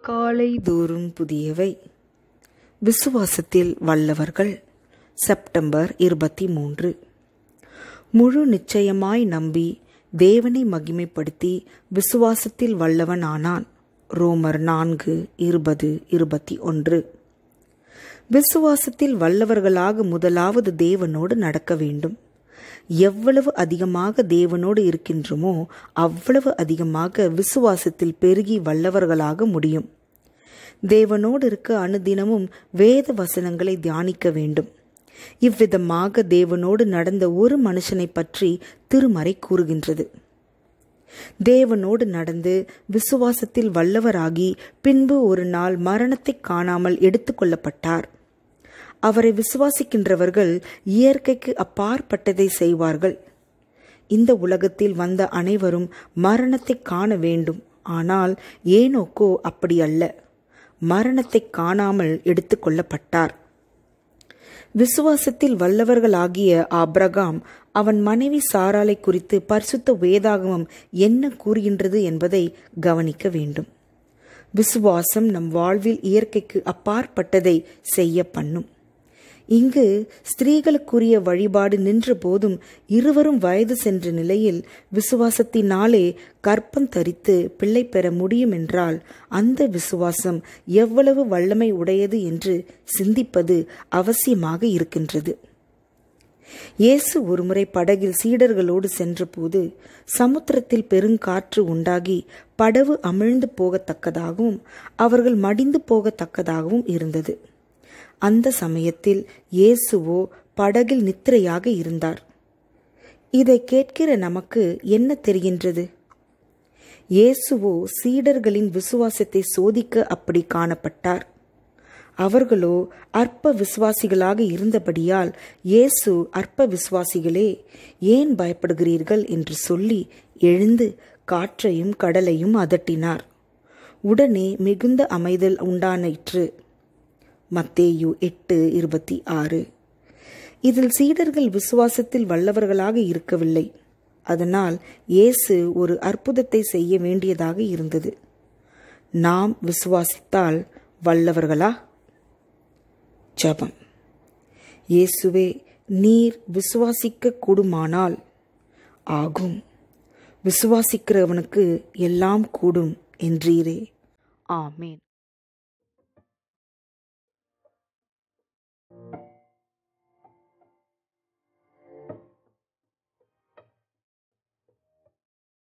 காலைதோறும் புதியவை விசுவாசத்தில் வல்லவர்கள் செப்டம்பர் இருபத்தி மூன்று முழு நிச்சயமாய் நம்பி தேவனை மகிமைப்படுத்தி விசுவாசத்தில் வல்லவன் ஆனான் ரோமர் நான்கு இருபது இருபத்தி ஒன்று விசுவாசத்தில் வல்லவர்களாக முதலாவது தேவனோடு நடக்க வேண்டும் எவ்வளவு அதிகமாக தேவனோடு இருக்கின்றோமோ அவ்வளவு அதிகமாக விசுவாசத்தில் பெருகி வல்லவர்களாக முடியும் தேவனோடு இருக்க அனுதினமும் வேத வசனங்களை தியானிக்க வேண்டும் இவ்விதமாக தேவனோடு நடந்த ஒரு மனுஷனை பற்றி திருமறை கூறுகின்றது தேவனோடு நடந்து விசுவாசத்தில் வல்லவராகி பின்பு ஒரு நாள் மரணத்தை காணாமல் எடுத்துக்கொள்ளப்பட்டார் அவரை விசுவாசிக்கின்றவர்கள் இயற்கைக்கு அப்பாற்பட்டதை செய்வார்கள் இந்த உலகத்தில் வந்த அனைவரும் மரணத்தை காண வேண்டும் ஆனால் ஏனோக்கோ அப்படி அல்ல மரணத்தை காணாமல் எடுத்துக்கொள்ளப்பட்டார் விசுவாசத்தில் வல்லவர்களாகிய ஆப்ரகாம் அவன் மனைவி சாராலை குறித்து பரிசுத்த வேதாகமம் என்ன கூறுகின்றது என்பதை கவனிக்க வேண்டும் விசுவாசம் நம் வாழ்வில் இயற்கைக்கு அப்பாற்பட்டதை செய்ய பண்ணும் இங்கு ஸ்திரீகளுக்குரிய வழிபாடு நின்ற போதும் இருவரும் வயது சென்ற நிலையில் விசுவாசத்தினாலே கற்பம் தரித்து பிள்ளை பெற முடியும் என்றால் அந்த விசுவாசம் எவ்வளவு வல்லமை உடையது என்று சிந்திப்பது அவசியமாக இருக்கின்றது இயேசு ஒருமுறை படகில் சீடர்களோடு சென்றபோது சமுத்திரத்தில் பெருங்காற்று உண்டாகி படவு அமிழ்ந்து போகத்தக்கதாகவும் அவர்கள் மடிந்து போகத்தக்கதாகவும் இருந்தது அந்த சமயத்தில் இயேசுவோ படகில் நித்திரையாக இருந்தார் இதை கேட்கிற நமக்கு என்ன தெரிகின்றது இயேசுவோ சீடர்களின் விசுவாசத்தை சோதிக்க அப்படி காணப்பட்டார் அவர்களோ அற்ப விசுவாசிகளாக இருந்தபடியால் இயேசு அற்ப விசுவாசிகளே ஏன் பயப்படுகிறீர்கள் என்று சொல்லி எழுந்து காற்றையும் கடலையும் அதட்டினார் உடனே மிகுந்த அமைதல் உண்டாயிற்று மத்தேயு எட்டு இருபத்தி ஆறு இதில் சீடர்கள் விசுவாசத்தில் வல்லவர்களாக இருக்கவில்லை அதனால் இயேசு ஒரு அற்புதத்தை செய்ய வேண்டியதாக இருந்தது நாம் விசுவாசித்தால் வல்லவர்களா ஜபம் இயேசுவே நீர் விசுவாசிக்க கூடுமானால் ஆகும் விசுவாசிக்கிறவனுக்கு எல்லாம் கூடும் என்றீரே ஆமேன்